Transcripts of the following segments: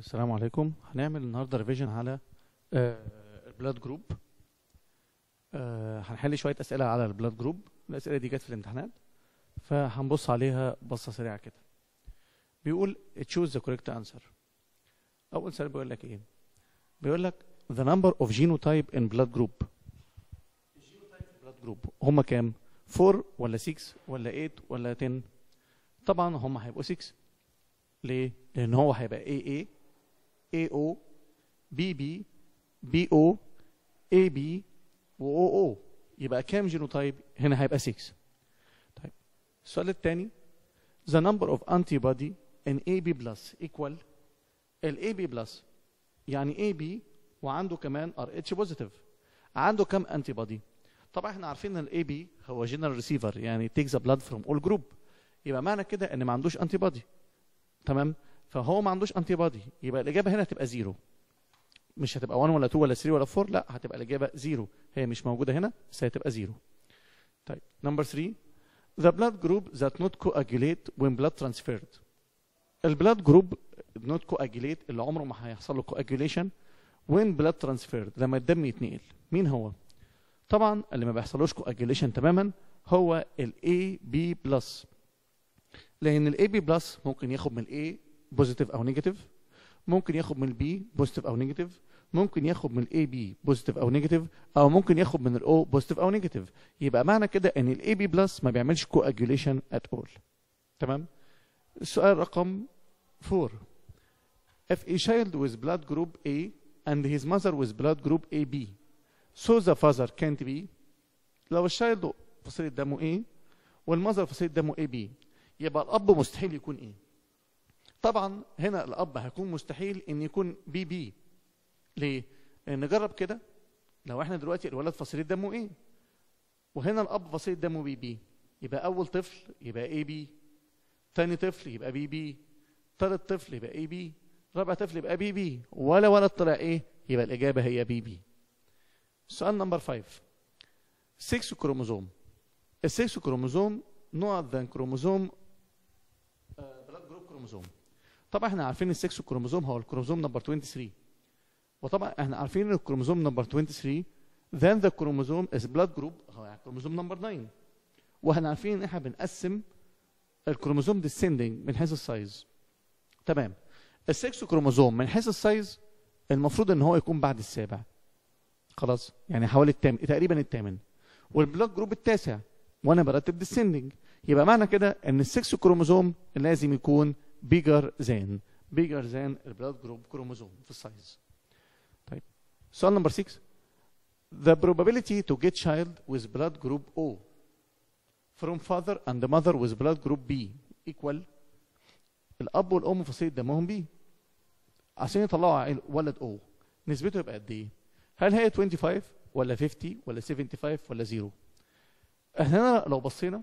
السلام عليكم هنعمل النهارده ريفيجن على البلاد جروب هنحل شويه اسئله على البلاد جروب الاسئله دي جت في الامتحانات فهنبص عليها بصه سريعه كده بيقول choose the correct answer اول سؤال بيقول لك ايه بيقول لك the number of genotype in blood group الجينوتايب في blood group هم كام 4 ولا 6 ولا 8 ولا 10 طبعا هم هيبقوا 6 ليه لان هو هيبقى AA AO BB BO AB و OO يبقى كام جينوتايب هنا هيبقى 6 طيب السؤال الثاني the number of antibody in AB plus equal ال AB plus يعني AB وعنده كمان RH positive عنده كام انتي بودي طبعا احنا عارفين ان الاي بي هو جنرال ريسيفر يعني takes the blood from all group يبقى معنى كده ان ما عندوش انتي بودي تمام فهو ما عندوش انتي بودي يبقى الاجابه هنا هتبقى زيرو مش هتبقى 1 ولا 2 ولا 3 ولا 4 لا هتبقى الاجابه زيرو هي مش موجوده هنا بس هتبقى زيرو طيب نمبر 3 the blood group that not coagulate when blood transferred البلاد جروب not coagulate اللي عمره ما هيحصل له coagulation when blood transferred لما الدم يتنقل مين هو طبعا اللي ما بيحصلوش coagulation تماما هو ال AB plus لان ال AB plus ممكن ياخد من ال A بوزيتيف او نيجاتيف ممكن ياخد من البي بوزيتيف او نيجاتيف ممكن ياخد من الاي بي بوزيتيف او نيجاتيف او ممكن ياخد من الاو بوزيتيف او نيجاتيف يبقى معنى كده ان الاي بي بلس ما بيعملش كواجوليشن ات اول تمام السؤال رقم 4 if a child with blood group A and his mother with blood group AB so the father can't be لو الشايلد فصيلة دمه A والمذر فصيلة دمه AB يبقى الاب مستحيل يكون ايه طبعا هنا الاب هيكون مستحيل ان يكون بي بي ليه لان نجرب كده لو احنا دلوقتي الولد فصيلة دمه ايه وهنا الاب فصيلة دمه بي بي يبقى اول طفل يبقى اي بي تاني طفل يبقى بي بي تالت طفل يبقى اي بي رابع طفل يبقى بي بي ولا ولد طلع ايه يبقى الاجابه هي بي بي سؤال نمبر 5 6 كروموزوم السكس كروموزوم نوع ذا كروموزوم بلاد جروب كروموزوم طبعا احنا عارفين السكس كروموزوم هو الكروموزوم نمبر 23 وطبعا احنا عارفين ان الكروموزوم نمبر 23 then the chromosome is blood group هو يعني الكروموزوم نمبر 9 واحنا عارفين ان احنا بنقسم الكروموزوم descending من حيث السايز تمام السكس كروموزوم من حيث السايز المفروض ان هو يكون بعد السابع خلاص يعني حوالي التام تقريبا الثامن والبلاد جروب التاسع وانا برتب descending يبقى معنى كده ان السكس كروموزوم لازم يكون bigger than bigger than البلاد جروب كروموزوم في السايز طيب سؤال نمبر 6 the probability to get child with blood group O from father and mother with blood group B equal الاب والام فصيله دمهم بي عشان يطلعوا ولد او نسبته يبقى قد ايه هل هي 25 ولا 50 ولا 75 ولا 0 احنا هنا لو بصينا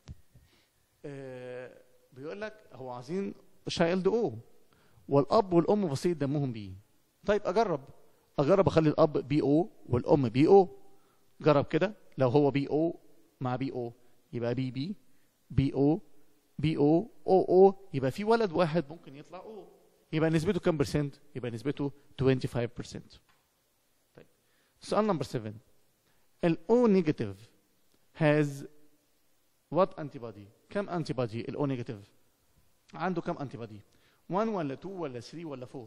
آه بيقول لك هو عايزين شايلد او والاب والام فصيله دمهم بي طيب اجرب اجرب اخلي الاب بي او والام بي او جرب كده لو هو بي او مع بي او يبقى بي بي بي او بي او او او يبقى في ولد واحد ممكن يطلع او يبقى نسبته كام برسنت يبقى نسبته 25% طيب سؤال نمبر 7 الاو نيجاتيف has what antibody كم antibody الاو نيجاتيف عنده كم antibody 1 ولا 2 ولا 3 ولا 4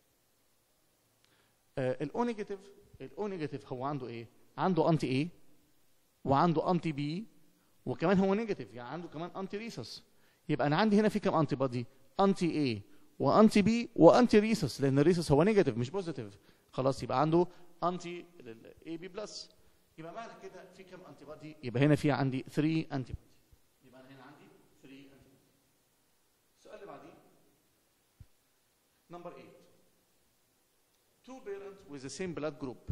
الاو نيجاتيف الاو نيجاتيف هو عنده ايه عنده انتي ايه وعنده انتي بي وكمان هو نيجاتيف يعني عنده كمان انتي ريسس يبقى انا عندي هنا في كام انتي بادي انتي اي وانتي بي وانتي ريسس لان الريسس هو نيجاتيف مش بوزيتيف خلاص يبقى عنده انتي اي بي بلس يبقى معنى كده في كام انتي بادي يبقى هنا في عندي 3 انتي بادي يبقى انا هنا عندي 3 انتي بادي السؤال اللي بعديه نمبر 8 two parents with the same blood group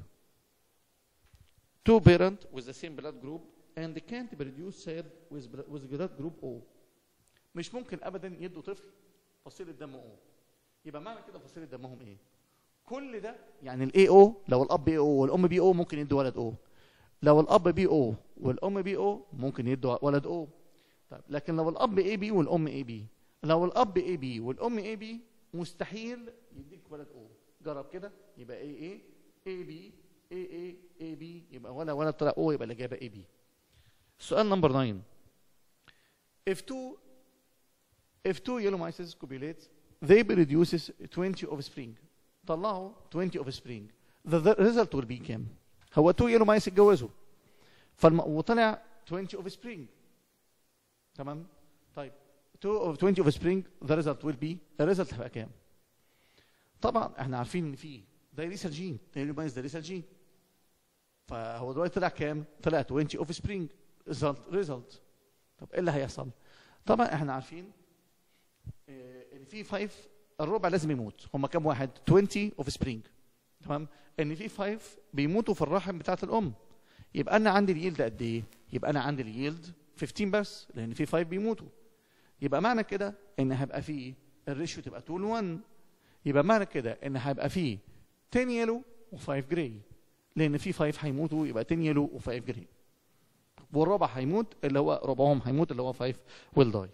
two parents with the same blood group and they can't produce child with with blood group O مش ممكن ابدا يدوا طفل فصيله دم O يبقى معنى كده فصيله دمهم ايه كل ده يعني الاي او لو الاب بي او والام بي او ممكن يدوا ولد او لو الاب بي او والام بي او ممكن يدوا ولد او طيب لكن لو الاب اي بي والام اي بي لو الاب اي بي والام اي بي مستحيل يديك ولد او جرب كده يبقى اي اي اي بي اي اي اي بي يبقى ولا ولا طلع او يبقى الاجابه اي بي السؤال نمبر 9 if two if two yellow mice copulate they produces 20 offspring طلعوا 20 offspring the, the result will be كام هو two yellow mice اتجوزوا فالم... وطلع 20 offspring تمام طيب 2 of 20 offspring the result will be الريزلت هيبقى كام طبعا احنا عارفين ان في ده لسه الجين ده يميز ده لسه الجين فهو دلوقتي طلع كام طلع 20 offspring result result طب ايه اللي هيحصل طبعا احنا عارفين آه، ان في 5 الربع لازم يموت هم كام واحد 20 offspring تمام ان في 5 بيموتوا في الرحم بتاعه الام يبقى انا عندي اليلد قد ايه يبقى انا عندي اليلد 15 بس لان في 5 بيموتوا يبقى معنى كده ان هيبقى فيه الريشيو تبقى 2 ل 1 يبقى معنى كده ان هيبقى فيه 10 يلو و5 جراي لان في 5 هيموتوا يبقى 10 يلو و5 جراي والرابع هيموت اللي هو ربعهم هيموت اللي هو 5 ويل داي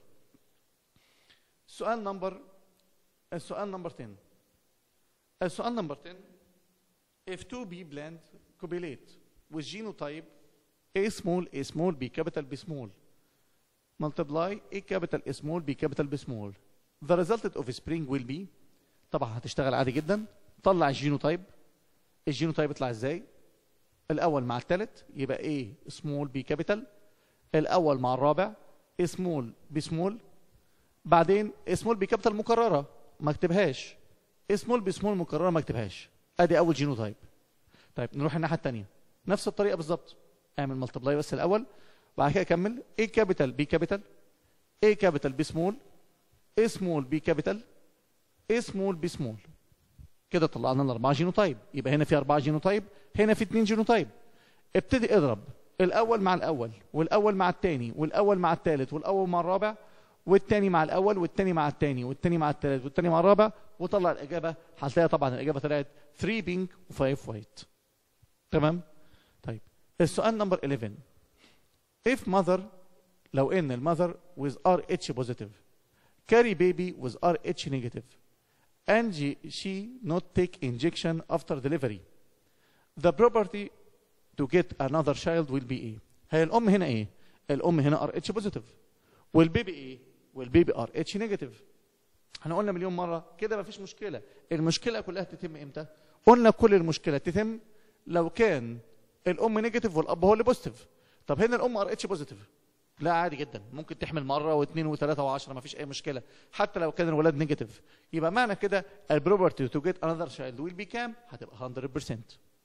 السؤال نمبر السؤال نمبر 10 السؤال نمبر 10 if two B blend copulate with genotype A small A small B capital B small multiply A capital A small B capital B small the resultant of spring will be طبعا هتشتغل عادي جدا طلع الجينوتايب الجينوتايب يطلع ازاي الاول مع الثالث يبقى A small B capital الاول مع الرابع A small B small بعدين A small B capital مكرره ما اكتبهاش A small B small مكرره ما اكتبهاش ادي اول جينوتايب طيب نروح الناحيه الثانيه نفس الطريقه بالظبط اعمل ملتبلاي بس الاول وبعد كده كمل A كابيتال B كابيتال A كابيتال B سمول A سمول B كابيتال A سمول B سمول كده طلعنا الاربعه جينوتايب يبقى هنا في اربعه جينوتايب هنا في اثنين جينوتايب ابتدي اضرب الاول مع الاول والاول مع الثاني والاول مع الثالث والاول مع الرابع والثاني مع الاول والثاني مع الثاني والثاني مع الثالث والثاني مع الرابع وطلع الاجابه هتلاقي طبعا الاجابه طلعت 3 بينك و5 وايت تمام طيب السؤال نمبر 11 if mother لو ان المذر with RH positive carry baby with RH negative and she- she not take injection after delivery the property to get another child will be ايه هي الام هنا ايه الام هنا RH positive والبيبي ايه والبيبي RH negative احنا قلنا مليون مره كده مفيش مشكله المشكله كلها تتم امتى قلنا كل المشكله تتم لو كان الام نيجاتيف والاب هو اللي بوزيتيف طب هنا الام ار اتش بوزيتيف لا عادي جدا ممكن تحمل مره واثنين وثلاثه وعشرة ما فيش اي مشكله حتى لو كان الولاد نيجاتيف يبقى معنى كده البروبرتي تو جيت انذر شايلد ويل بي كام هتبقى 100%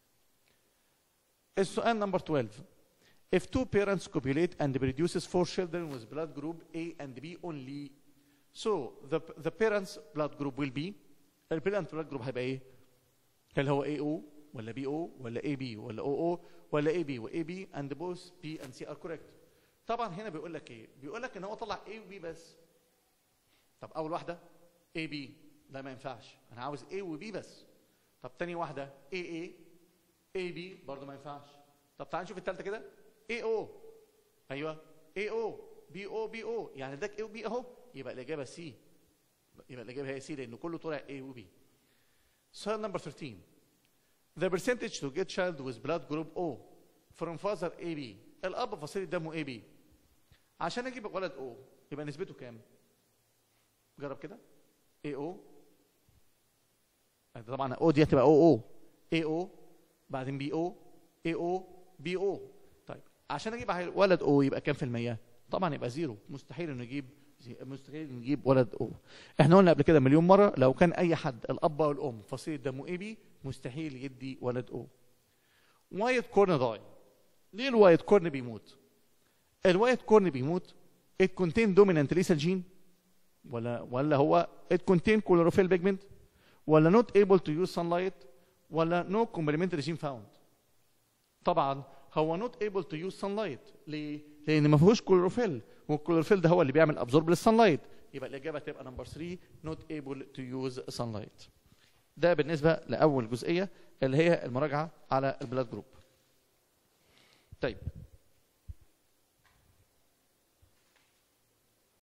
السؤال نمبر 12 If two parents copulate and produces four children with blood group A and B only so the the parents blood group will be البيرنت blood group هيبقى ايه هل هو AO ولا BO ولا AB ولا OO ولا AB و AB and both B and C are correct طبعا هنا بيقول لك ايه بيقول لك ان هو طلع A و B بس طب اول واحده AB لا ما ينفعش انا عاوز A و B بس طب تاني واحده AA AB برضه ما ينفعش طب تعال نشوف الثالثه كده AO ايوه AO BO BO يعني ده A و B اهو يبقى الاجابه C يبقى الاجابه هي C لان كله طلع A و B سؤال نمبر 13 The percentage to get child with blood group O from father AB الأب فصيلة دمه AB عشان أجيب ولد O يبقى نسبته كام؟ جرب كده AO طبعا O دي هتبقى OO AO بعدين BO AO BO طيب عشان أجيب ولد O يبقى كام في المية؟ طبعا يبقى زيرو مستحيل إنه يجيب مستحيل نجيب ولد او احنا قلنا قبل كده مليون مره لو كان اي حد الاب او الام فصيله دمه اي بي مستحيل يدي ولد او وايت كورن داي ليه الوايت كورن بيموت الوايت كورن بيموت it contain dominant lethal gene ولا ولا هو it contain chlorophyll pigment ولا not able to use sunlight ولا no complementary gene found طبعا هو not able to use sunlight ليه؟ لان ما فيهوش كلوروفيل والكلوروفيل ده هو اللي بيعمل ابزورب للسانلايت يبقى الاجابه تبقى نمبر 3 not able to use sunlight ده بالنسبه لاول جزئيه اللي هي المراجعه على البلاد جروب طيب